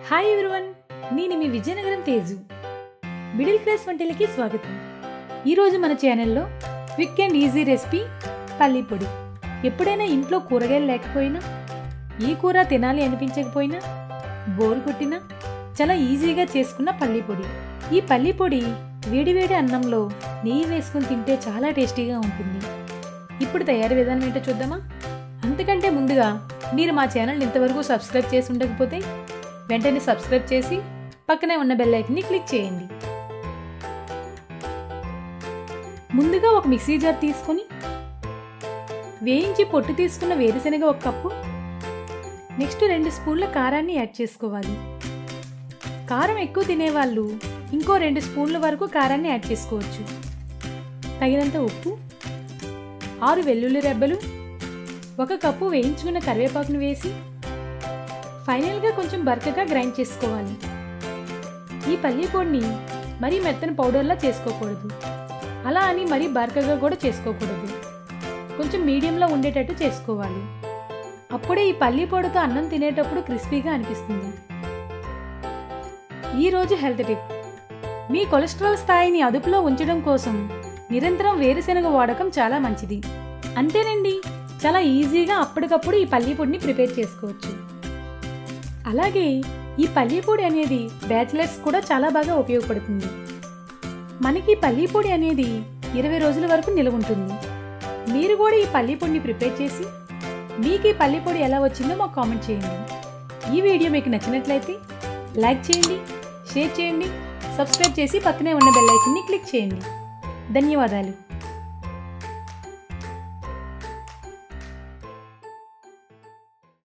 hi everyone నేను మీ Vizianagaram Teju middle class వంటలకి స్వాగతం ఈరోజు మన ఛానల్లో క్విక్ అండ్ ఈజీ రెసిపీ పల్లి పొడి ఎప్పుడైనా ఇంట్లో కూరగాయలు లేకపోయినా ఏ కూర తినాలి అనిపించకపోయినా బోరు కొట్టినా చాలా ఈజీగా చేసుకున్న పల్లి పొడి ఈ పల్లి పొడి వేడివేడి అన్నంలో నెయ్యి వేసుకుని తింటే చాలా టేస్టీగా ఉంటుంది ఇప్పుడు తయారీ విధానం ఏంటో చూద్దామా అంతకంటే ముందుగా మీరు మా ఛానల్ ఇంతవరకు సబ్స్క్రైబ్ చేసి ఉండకపోతే వెంటనే సబ్స్క్రైబ్ చేసి పక్కనే ఉన్న బెల్ ఐకన్ని క్లిక్ చేయండి ముందుగా ఒక మిక్సీ జార్ తీసుకొని వేయించి పొట్టు తీసుకున్న వేరుశనగ ఒక కప్పు నెక్స్ట్ రెండు స్పూన్ల కారాన్ని యాడ్ చేసుకోవాలి కారం ఎక్కువ తినేవాళ్ళు ఇంకో రెండు స్పూన్ల వరకు కారాన్ని యాడ్ చేసుకోవచ్చు తగినంత ఉప్పు ఆరు వెల్లుల్లి రెబ్బలు ఒక కప్పు వేయించుకున్న కరివేపాకును వేసి ఫైనల్గా కొంచెం బరకగా గ్రైండ్ చేసుకోవాలి ఈ పల్లి పొడిని మరీ మెత్తని పౌడర్లా చేసుకోకూడదు అలా అని మరీ బరకగా కూడా చేసుకోకూడదు కొంచెం మీడియంలో ఉండేటట్టు చేసుకోవాలి అప్పుడే ఈ పల్లి పొడితో అన్నం తినేటప్పుడు క్రిస్పీగా అనిపిస్తుంది ఈరోజు హెల్త్ టిప్ మీ కొలెస్ట్రాల్ స్థాయిని అదుపులో ఉంచడం కోసం నిరంతరం వేరుశెనగ వాడకం చాలా మంచిది అంతేనండి చాలా ఈజీగా అప్పటికప్పుడు ఈ పల్లి పొడిని ప్రిపేర్ చేసుకోవచ్చు అలాగే ఈ పల్లి పొడి అనేది బ్యాచిలర్స్ కూడా చాలా బాగా ఉపయోగపడుతుంది మనకి ఈ పల్లి పొడి అనేది ఇరవై రోజుల వరకు నిలవ ఉంటుంది మీరు కూడా ఈ పల్లి పొడిని ప్రిపేర్ చేసి మీకు ఈ పల్లి పొడి ఎలా వచ్చిందో మాకు కామెంట్ చేయండి ఈ వీడియో మీకు నచ్చినట్లయితే లైక్ చేయండి షేర్ చేయండి సబ్స్క్రైబ్ చేసి పక్కనే ఉన్న బెల్ ఐకన్ని క్లిక్ చేయండి ధన్యవాదాలు